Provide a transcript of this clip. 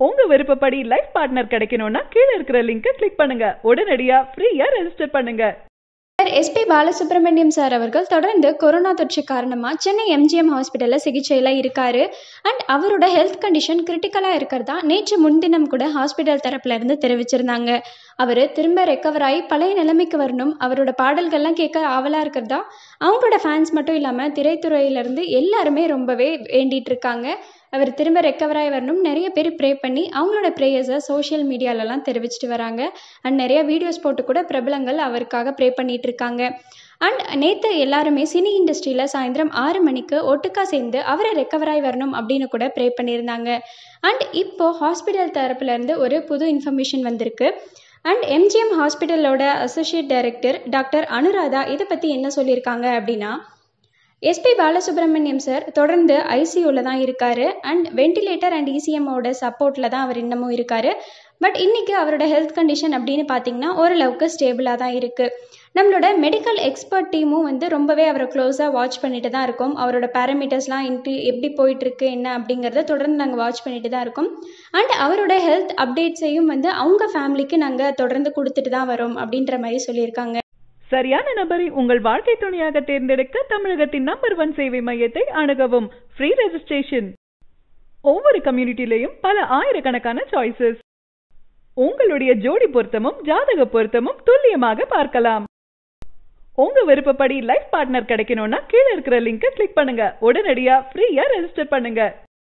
உங்க விருப்பப்படி life partner கிடைக்கணும்னா கீழ இருக்கிற லிங்கை கிளிக் பண்ணுங்க உடனடியா ஃப்ரீயா ரெஜிஸ்டர் பண்ணுங்க சார் எஸ்பி பாலசுப்ரமணியம் சார் அவர்கள் தொடர்ந்து கொரோனா தொற்று காரணமாக சென்னை எம்ஜிஎம் ஹாஸ்பிட்டலில் சிகிச்சையில் இருக்கார் அண்ட் அவரோட ஹெல்த் கண்டிஷன் கிரிட்டிக்கலாக இருக்கிறதா நேற்று முன்தினம் கூட ஹாஸ்பிட்டல் தரப்புல இருந்து தெரிவிச்சிருந்தாங்க அவர் திரும்ப ரெக்கவர் ஆகி பழைய நிலைமைக்கு வரணும் அவரோட பாடல்கள்லாம் கேட்க ஆவலாக இருக்கிறதா அவங்களோட ஃபேன்ஸ் மட்டும் இல்லாமல் திரைத்துறையிலேருந்து எல்லாருமே ரொம்பவே வேண்டிட்டு இருக்காங்க அவர் திரும்ப ரெக்கவர் ஆகி வரணும் நிறைய பேர் ப்ரே பண்ணி அவங்களோட ப்ரேயர்ஸை சோஷியல் மீடியாலலாம் தெரிவிச்சிட்டு வராங்க அண்ட் நிறைய வீடியோஸ் போட்டு கூட பிரபலங்கள் அவருக்காக ப்ரே பண்ணிட்டு இருக்காங்க அண்ட் நேற்று எல்லாருமே சினி இண்டஸ்ட்ரியில் சாயந்தரம் ஆறு மணிக்கு ஒட்டுக்கா சேர்ந்து அவரை ரெக்கவர் ஆகி வரணும் அப்படின்னு கூட ப்ரே பண்ணியிருந்தாங்க அண்ட் இப்போது ஹாஸ்பிட்டல் தரப்புலேருந்து ஒரு புது இன்ஃபர்மேஷன் வந்திருக்கு அண்ட் எம்ஜிஎம் ஹாஸ்பிட்டலோட அசோசியேட் டைரக்டர் டாக்டர் அனுராதா இதை பற்றி என்ன சொல்லியிருக்காங்க அப்படின்னா எஸ்பி பாலசுப்ரமணியம் சார் தொடர்ந்து ஐசியூவில் தான் இருக்கார் அண்ட் வென்டிலேட்டர் அண்ட் இசிஎம்மோட சப்போர்ட்டில் தான் அவர் இன்னமும் இருக்கார் பட் இன்றைக்கி அவரோட ஹெல்த் கண்டிஷன் அப்படின்னு பார்த்தீங்கன்னா ஓரளவுக்கு ஸ்டேபிளாக தான் இருக்குது நம்மளோட மெடிக்கல் எக்ஸ்பர்ட் டீமும் வந்து ரொம்பவே அவரை க்ளோஸாக வாட்ச் பண்ணிட்டு தான் இருக்கோம் அவரோட பேராமீட்டர்ஸ்லாம் இன்ட்டு எப்படி போயிட்டுருக்கு என்ன அப்படிங்கிறத தொடர்ந்து நாங்கள் வாட்ச் பண்ணிட்டு தான் இருக்கோம் அண்ட் அவரோட ஹெல்த் அப்டேட்ஸையும் வந்து அவங்க ஃபேமிலிக்கு நாங்கள் தொடர்ந்து கொடுத்துட்டு தான் வரோம் அப்படின்ற மாதிரி சொல்லியிருக்காங்க சரியான நபரை உங்கள் வாழ்க்கை துணையாக தேர்ந்தெடுக்க தமிழகத்தின் நம்பர் ஒன் சேவை மையத்தை அணுகவும் ஃப்ரீ ரெஜிஸ்ட்ரேஷன் ஒவ்வொரு கம்யூனிட்டிலையும் பல ஆயிரக்கணக்கான சாய்ஸஸ் உங்களுடைய ஜோடி பொருத்தமும் ஜாதக பொருத்தமும் துல்லியமாக பார்க்கலாம் உங்க விருப்பப்படி லைஃப் பார்ட்னர் கிடைக்கணும்னா கீழ இருக்கிற லிங்கை கிளிக் பண்ணுங்க உடனடியா ஃப்ரீயா ரெஜிஸ்டர் பண்ணுங்க